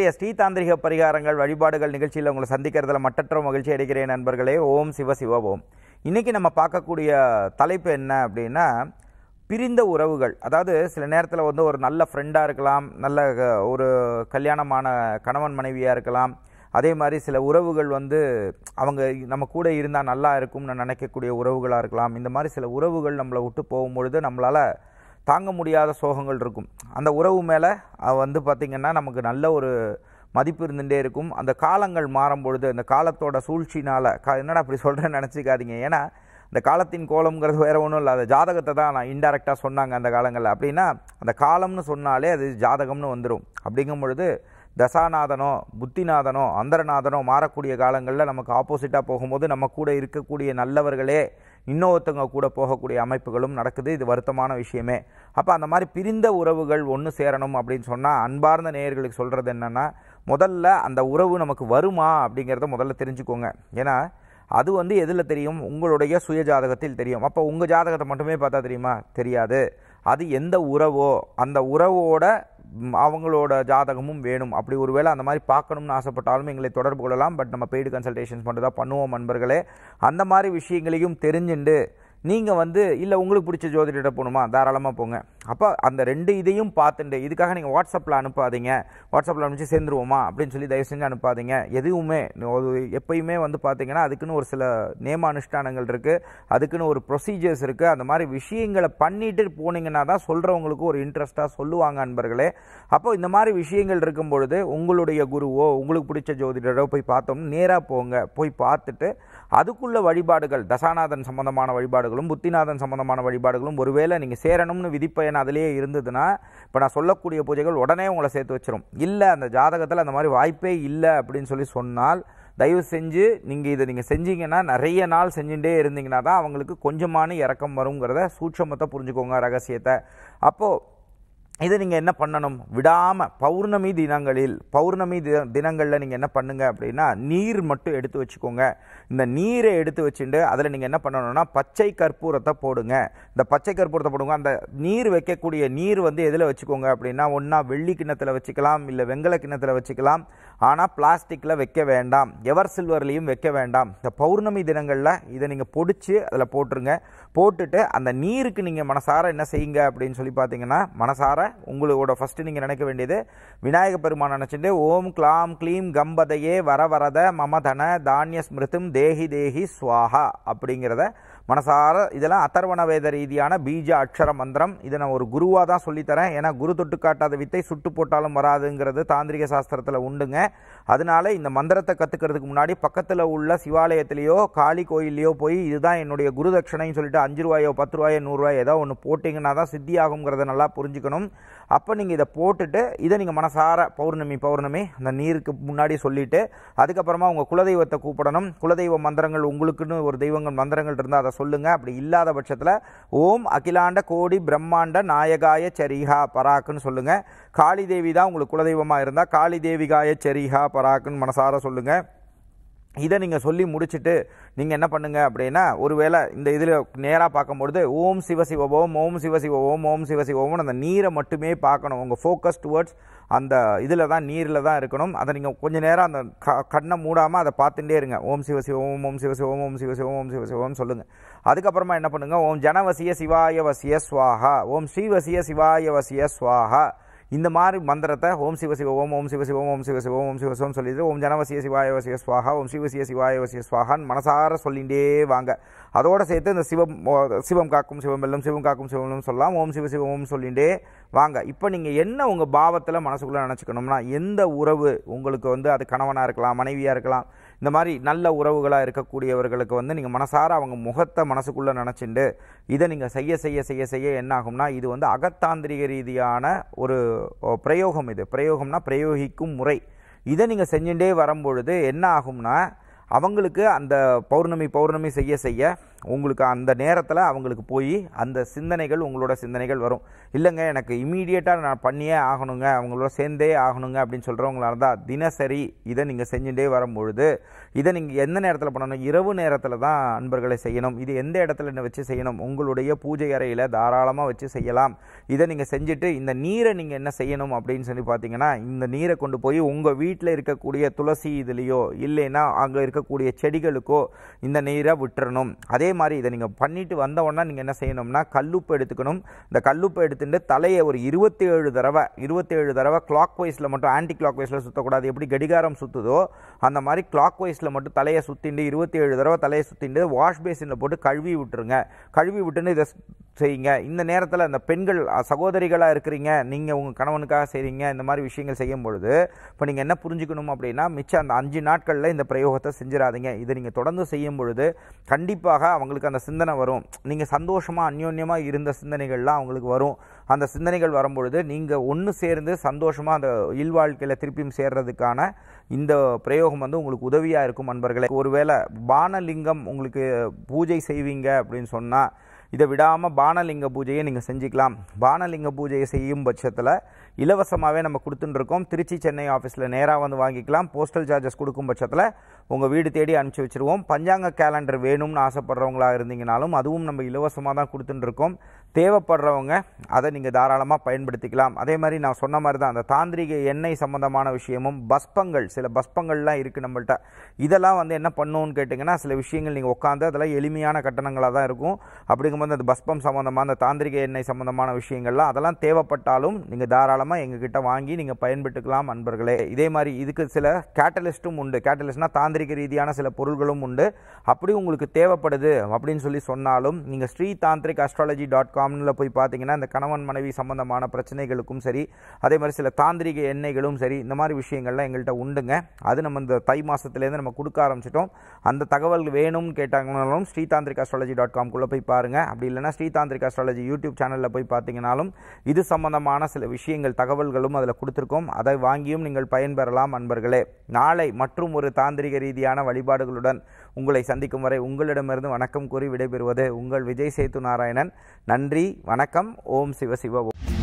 இன்றைய ஸ்ரீதாந்திரிக பரிகாரங்கள் வழிபாடுகள் நிகழ்ச்சியில் உங்களை சந்திக்கிறதுல மட்டற்ற மகிழ்ச்சி அடைகிறேன் நண்பர்களே ஓம் சிவ சிவ ஓம் இன்னைக்கு நம்ம பார்க்கக்கூடிய தலைப்பு என்ன அப்படின்னா பிரிந்த உறவுகள் அதாவது சில நேரத்தில் வந்து ஒரு நல்ல ஃப்ரெண்டாக இருக்கலாம் நல்ல அஹ், ஒரு கல்யாணமான கணவன் மனைவியாக இருக்கலாம் அதே மாதிரி சில உறவுகள் வந்து அவங்க நம்ம கூட இருந்தால் நல்லா இருக்கும்னு நினைக்கக்கூடிய உறவுகளாக இருக்கலாம் இந்த மாதிரி சில உறவுகள் நம்மளை விட்டு போகும்பொழுது நம்மளால் தாங்க முடியாத சோகங்கள் இருக்கும் அந்த உறவு மேலே வந்து பார்த்திங்கன்னா நமக்கு நல்ல ஒரு மதிப்பு இருந்துகிட்டே இருக்கும் அந்த காலங்கள் மாறும் பொழுது அந்த காலத்தோட சூழ்ச்சினால் கா என்னடா அப்படி சொல்கிறேன்னு நினச்சிக்காதீங்க ஏன்னா இந்த காலத்தின் கோலம்ங்கிறது வேற ஒன்றும் இல்லை அந்த ஜாதகத்தை தான் நான் இன்டெரக்டாக சொன்னாங்க அந்த காலங்களில் அப்படின்னா அந்த காலம்னு சொன்னாலே அது ஜாதகம்னு வந்துடும் அப்படிங்கும் பொழுது தசாநாதனோ புத்திநாதனோ அந்தரநாதனோ மாறக்கூடிய காலங்களில் நமக்கு ஆப்போசிட்டாக போகும்போது நம்ம கூட இருக்கக்கூடிய நல்லவர்களே இன்னொருத்தவங்க கூட போகக்கூடிய அமைப்புகளும் நடக்குது இது வருத்தமான விஷயமே அப்போ அந்த மாதிரி பிரிந்த உறவுகள் ஒன்று சேரணும் அப்படின்னு சொன்னால் அன்பார்ந்த நேயர்களுக்கு சொல்கிறது என்னென்னா முதல்ல அந்த உறவு நமக்கு வருமா அப்படிங்கிறத முதல்ல தெரிஞ்சுக்கோங்க ஏன்னா அது வந்து எதில் தெரியும் உங்களுடைய சுய ஜாதகத்தில் தெரியும் அப்போ உங்கள் ஜாதகத்தை மட்டுமே பார்த்தா தெரியுமா தெரியாது அது எந்த உறவோ அந்த உறவோட ம், அவங்களோட ஜாதகமும் வேணும் அப்படி ஒருவேளை அந்த மாதிரி பார்க்கணும்னு ஆசைப்பட்டாலும் எங்களை தொடர்பு கொள்ளலாம் பட் நம்ம பெய்டு கன்சல்டேஷன்ஸ் மட்டும் தான் பண்ணுவோம் நண்பர்களே அந்த மாதிரி விஷயங்களையும் தெரிஞ்சுண்டு நீங்கள் வந்து இல்லை உங்களுக்கு பிடிச்ச ஜோதிடர்கிட்ட போகணுமா தாராளமாக போங்க அப்போ அந்த ரெண்டு இதையும் பார்த்துட்டு இதுக்காக நீங்கள் வாட்ஸ்அப்பில் அனுப்பாதீங்க வாட்ஸ்அப்பில் அனுப்பிச்சு சேர்ந்துருவோமா அப்படின்னு சொல்லி தயவு செஞ்சு அனுப்பாதீங்க எதுவுமே ஒரு எப்பயுமே வந்து பார்த்தீங்கன்னா அதுக்குன்னு ஒரு சில நேம அனுஷ்டானங்கள் இருக்குது அதுக்குன்னு ஒரு ப்ரொசீஜர்ஸ் இருக்குது அந்த மாதிரி விஷயங்களை பண்ணிட்டு போனீங்கன்னா தான் சொல்கிறவங்களுக்கு ஒரு இன்ட்ரெஸ்ட்டாக சொல்லுவாங்க அன்பர்களே அப்போ இந்த மாதிரி விஷயங்கள் இருக்கும் பொழுது உங்களுடைய குருவோ உங்களுக்கு பிடிச்ச ஜோதிடரோ போய் பார்த்தோம் நேராக போங்க போய் பார்த்துட்டு அதுக்குள்ள வழிபாடுகள் தசாநாதன் சம்பந்தமான வழிபாடுகளும் புத்திநாதன் சம்பந்தமான வழிபாடுகளும் ஒருவேளை நீங்கள் சேரணும்னு விதிப்பயன் அதிலேயே இருந்ததுன்னா இப்போ நான் சொல்லக்கூடிய பூஜைகள் உடனே உங்களை சேர்த்து வச்சிரும் இல்லை அந்த ஜாதகத்தில் அந்த மாதிரி வாய்ப்பே இல்லை அப்படின்னு சொல்லி சொன்னால் தயவு செஞ்சு நீங்கள் இதை நீங்கள் செஞ்சீங்கன்னா நிறைய நாள் செஞ்சுட்டே இருந்தீங்கன்னா தான் அவங்களுக்கு கொஞ்சமான இறக்கம் வருங்கிறத சூட்சமத்தை புரிஞ்சுக்கோங்க ரகசியத்தை அப்போது இதை நீங்கள் என்ன பண்ணணும் விடாமல் பௌர்ணமி தினங்களில் பௌர்ணமி தி தினங்களில் நீங்கள் என்ன பண்ணுங்க அப்படின்னா நீர் மட்டும் எடுத்து வச்சுக்கோங்க இந்த நீரை எடுத்து வச்சுட்டு அதில் நீங்கள் என்ன பண்ணணும்னா பச்சை கற்பூரத்தை போடுங்க இந்த பச்சை கற்பூரத்தை போடுங்க அந்த நீர் வைக்கக்கூடிய நீர் வந்து எதில் வச்சுக்கோங்க அப்படின்னா ஒன்றா வெள்ளி கிண்ணத்தில் வச்சுக்கலாம் இல்லை வெங்கல கிண்ணத்தில் வச்சுக்கலாம் ஆனால் பிளாஸ்டிக்கில் வைக்க வேண்டாம் எவர் சில்வர்லேயும் வைக்க வேண்டாம் இந்த பௌர்ணமி தினங்களில் இதை நீங்கள் பொடிச்சு அதில் போட்டுருங்க போட்டுட்டு அந்த நீருக்கு நீங்கள் மனசார என்ன செய்யுங்க அப்படின்னு சொல்லி பார்த்தீங்கன்னா மனசார உங்களோட ஃபஸ்ட்டு நீங்கள் நினைக்க வேண்டியது விநாயக பெருமான் நினச்சிட்டு ஓம் க்ளாம் க்ளீம் கம்பதையே வர வரத மம தன தானிய ஸ்மிருதும் தேஹி தேஹி ஸ்வாஹா அப்படிங்கிறத மனசார இதெல்லாம் அதர்வண வேத ரீதியான பீஜ அக்ஷர மந்திரம் இதை நான் ஒரு குருவாக தான் சொல்லித்தரேன் ஏன்னா குரு தொட்டு காட்டாத வித்தை சுட்டு போட்டாலும் வராதுங்கிறது தாந்திரிக சாஸ்திரத்தில் உண்டுங்க அதனால இந்த மந்திரத்தை கற்றுக்கிறதுக்கு முன்னாடி பக்கத்தில் உள்ள சிவாலயத்திலேயோ காளி கோயில்லையோ போய் இதுதான் என்னுடைய குரு தட்சணைன்னு சொல்லிட்டு அஞ்சு ரூபாயோ பத்து ரூபாயோ நூறுரூவாயோ ஏதோ ஒன்று போட்டிங்கன்னா தான் சித்தி ஆகுங்கிறத நல்லா புரிஞ்சுக்கணும் அப்போ நீங்கள் இதை போட்டுட்டு இதை நீங்கள் மனசார பௌர்ணமி பௌர்ணமி அந்த நீருக்கு முன்னாடி சொல்லிட்டு அதுக்கப்புறமா உங்கள் குலதெய்வத்தை கூப்பிடணும் குலதெய்வ மந்திரங்கள் உங்களுக்குன்னு ஒரு தெய்வங்கள் மந்திரங்கள் இருந்தால் அதை சொல்லுங்கள் அப்படி இல்லாத பட்சத்தில் ஓம் அகிலாண்ட கோடி பிரம்மாண்ட நாயகாய சரிஹா பராக்குன்னு சொல்லுங்கள் காளி தேவி தான் உங்களுக்கு குலதெய்வமாக இருந்தால் காளி தேவிகாய சரிஹா பராக்குன்னு மனசார சொல்லுங்கள் இதை நீங்கள் சொல்லி முடிச்சுட்டு நீங்கள் என்ன பண்ணுங்க அப்படின்னா ஒருவேளை இந்த இதில் நேராக பார்க்கும்பொழுது ஓம் சிவ சிவ ஓம் ஓம் சிவ சிவ ஓம் ஓம் சிவ சிவ ஓம்னு அந்த நீரை மட்டுமே பார்க்கணும் உங்கள் ஃபோக்கஸ் டுவர்ட்ஸ் அந்த இதில் தான் நீரில் தான் இருக்கணும் அதை நீங்கள் கொஞ்ச நேரம் அந்த க கண்ணை மூடாமல் அதை பார்த்துட்டே இருங்க ஓம் சிவ சிவ ஓம் ஓம் சிவ சிவ ஓம் ஓம் சிவ சிவ ஓம் சிவ சிவம் சொல்லுங்கள் அதுக்கப்புறமா என்ன பண்ணுங்கள் ஓம் ஜனவசிய சிவாய வசிய ஸ்வாஹா ஓம் ஸ்ரீவசிய சிவாய வசிய ஸ்வாஹா இந்த மாதிரி மந்திரத்தை ஓம் சிவ சிவ ஓம் ஓம் சிவ சிவ ஓம் சிவ சிவ ஓம் சிவ சிவம் சொல்லிட்டு ஓம் ஜனவசிய சிவாய வசிய ஸ்வாஹா ஓம் சிவசிய சிவாய வசிய ஸ்வாகான்னு மனசார சொல்லிகிட்டே வாங்க அதோட சேர்த்து இந்த சிவம் ஓ- சிவம் காக்கும் சிவம் வெல்லும் சிவம் காக்கும் சிவம் வெல்லும் சொல்லலாம் ஓம் சிவ சிவ ஓம் சொல்லிகிட்டே வாங்க இப்போ நீங்கள் என்ன உங்கள் பாவத்தில் மனசுக்குள்ளே நினச்சிக்கணும்னா எந்த உறவு உங்களுக்கு வந்து அது கணவனாக இருக்கலாம் மனைவியாக இருக்கலாம் இந்த மாதிரி நல்ல உறவுகளாக இருக்கக்கூடியவர்களுக்கு வந்து நீங்கள் மனசார அவங்க முகத்தை மனசுக்குள்ளே நினச்சிண்டு இதை நீங்கள் செய்ய செய்ய செய்ய செய்ய என்ன ஆகும்னா இது வந்து அகத்தாந்திரிக ரீதியான ஒரு ஓ, பிரயோகம் இது பிரயோகம்னா பிரயோகிக்கும் முறை இதை நீங்கள் செஞ்சுட்டே வரும்பொழுது என்ன ஆகும்னா அவங்களுக்கு அந்த பௌர்ணமி பௌர்ணமி செய்ய செய்ய உங்களுக்கு அந்த நேரத்தில் அவங்களுக்கு போய் அந்த சிந்தனைகள் உங்களோட சிந்தனைகள் வரும் இல்லைங்க எனக்கு இமீடியட்டாக நான் பண்ணியே ஆகணுங்க அவங்களோட சேர்ந்தே ஆகணுங்க அப்படின்னு சொல்கிறவங்களா இருந்தால் தினசரி இதை நீங்கள் செஞ்சுட்டே வரும்பொழுது இதை நீங்கள் எந்த நேரத்தில் பண்ணணும் இரவு நேரத்தில் தான் அன்பர்களை செய்யணும் இது எந்த இடத்துல என்ன வச்சு செய்யணும் உங்களுடைய பூஜை அறையில் தாராளமாக வச்சு செய்யலாம் இதை நீங்கள் செஞ்சுட்டு இந்த நீரை நீங்கள் என்ன செய்யணும் அப்படின்னு சொல்லி பார்த்தீங்கன்னா இந்த நீரை கொண்டு போய் உங்கள் வீட்டில் இருக்கக்கூடிய துளசி இதுலேயோ இல்லைன்னா அங்கே இருக்கக்கூடிய செடிகளுக்கோ இந்த நீரை விட்டுறணும் அதே மாதிரி இதை நீங்கள் பண்ணிட்டு வந்த உடனே நீங்கள் என்ன செய்யணும்னா கல்லுப்பு எடுத்துக்கணும் இந்த கல்லுப்பு எடுத்துட்டு தலையை ஒரு இருபத்தி ஏழு தடவை இருபத்தேழு தடவை கிளாக் வைஸில் மட்டும் ஆன்டி கிளாக் வைஸில் சுற்றக்கூடாது எப்படி கடிகாரம் சுற்றுதோ அந்த மாதிரி கிளாக் வைஸில் மட்டும் தலையை சுற்றிண்டு இருபத்தி ஏழு தடவை தலையை சுற்றிண்டு வாஷ் பேசினில் போட்டு கழுவி விட்டுருங்க கழுவி விட்டுன்னு இதை செய்யுங்க இந்த நேரத்தில் அந்த பெண்கள் சகோதரிகளாக இருக்கிறீங்க நீங்கள் உங்கள் கணவனுக்காக செய்கிறீங்க இந்த மாதிரி விஷயங்கள் செய்யும் பொழுது இப்போ நீங்கள் என்ன புரிஞ்சுக்கணும் அப்படின்னா மிச்சம் அந்த அஞ்சு நாட்களில் இந்த பிரயோகத்தை செஞ்சிடாதீங்க இதை நீங்கள் தொடர்ந்து செய்யும் பொழுது கண்டிப்பாக அவங்களுக்கு அந்த சிந்தனை வரும் நீங்கள் சந்தோஷமாக அந்யோன்யமாக இருந்த சிந்தனைகள்லாம் அவங்களுக்கு வரும் அந்த சிந்தனைகள் வரும்பொழுது நீங்கள் ஒன்று சேர்ந்து சந்தோஷமாக அந்த இல்வாழ்க்கையில் திருப்பியும் சேர்றதுக்கான இந்த பிரயோகம் வந்து உங்களுக்கு உதவியாக இருக்கும் நண்பர்களே ஒருவேளை பானலிங்கம் உங்களுக்கு பூஜை செய்வீங்க அப்படின்னு சொன்னால் இதை விடாமல் பானலிங்க பூஜையை நீங்கள் செஞ்சுக்கலாம் பானலிங்க பூஜையை செய்யும் பட்சத்தில் இலவசமாகவே நம்ம கொடுத்துட்டு இருக்கோம் திருச்சி சென்னை ஆஃபீஸில் நேராக வந்து வாங்கிக்கலாம் போஸ்டல் சார்ஜஸ் கொடுக்கும் பட்சத்தில் உங்கள் வீடு தேடி அனுப்பிச்சி வச்சுருவோம் பஞ்சாங்க கேலண்டர் வேணும்னு ஆசைப்படுறவங்களா இருந்தீங்கனாலும் அதுவும் நம்ம இலவசமாக தான் கொடுத்துட்டு இருக்கோம் தேவைப்படுறவங்க அதை நீங்கள் தாராளமாக பயன்படுத்திக்கலாம் அதே மாதிரி நான் சொன்ன மாதிரி தான் அந்த தாந்திரிக எண்ணெய் சம்பந்தமான விஷயமும் பஸ்பங்கள் சில பஸ்பங்கள்லாம் இருக்குது நம்மள்ட்ட இதெல்லாம் வந்து என்ன பண்ணுன்னு கேட்டிங்கன்னா சில விஷயங்கள் நீங்கள் உட்காந்து அதெல்லாம் எளிமையான கட்டணங்களாக தான் இருக்கும் அப்படிங்கும்போது அந்த பஸ்பம் சம்மந்தமான அந்த தாந்திரிக எண்ணெய் சம்மந்தமான விஷயங்கள்லாம் அதெல்லாம் தேவைப்பட்டாலும் நீங்கள் தாராளமாக எங்ககிட்ட வாங்கி நீங்கள் பயன்பட்டுக்கலாம் அன்பர்களே இதே மாதிரி இதுக்கு சில கேட்டலிஸ்ட்டும் உண்டு கேட்டலிஸ்ட்னா தாந்திரிக ரீதியான சில பொருள்களும் உண்டு அப்படி உங்களுக்கு தேவைப்படுது அப்படின்னு சொல்லி சொன்னாலும் நீங்கள் ஸ்ரீ தாந்திரிக் அஸ்ட்ராலஜி டாட் காம்ல போய் பார்த்தீங்கன்னா இந்த கணவன் மனைவி சம்பந்தமான பிரச்சனைகளுக்கும் சரி அதே மாதிரி சில தாந்திரிக எண்ணெய்களும் சரி இந்த மாதிரி விஷயங்கள்லாம் எங்கள்கிட்ட உண்டுங்க அது நம்ம இந்த தை மாதத்துலேருந்து நம்ம கொடுக்க ஆரம்பிச்சிட்டோம் அந்த தகவல் வேணும்னு கேட்டாங்கனாலும் ஸ்ரீ தாந்திரிக் அஸ்ட்ராலஜி டாட் காம்குள்ளே போய் பாருங்கள் அப்படி இல்லைன்னா ஸ்ரீ தாந்திரிக் அஸ்ட்ராலஜி யூடியூப் சேனலில் போய் பார்த்தீங்கனாலும் இது சம்பந்தமான சில விஷயங்கள் தகவல்களும் அதில் கொடுத்துருக்கோம் அதை வாங்கியும் நீங்கள் பயன்பெறலாம் அன்பர்களே நாளை மற்றும் ஒரு தாந்திரிக ரீதியான வழிபாடுகளுடன் உங்களை சந்திக்கும் வரை உங்களிடமிருந்து வணக்கம் கூறி விடைபெறுவது உங்கள் விஜய் சேத்து நாராயணன் நன்றி வணக்கம் ஓம் சிவ சிவ ஓம்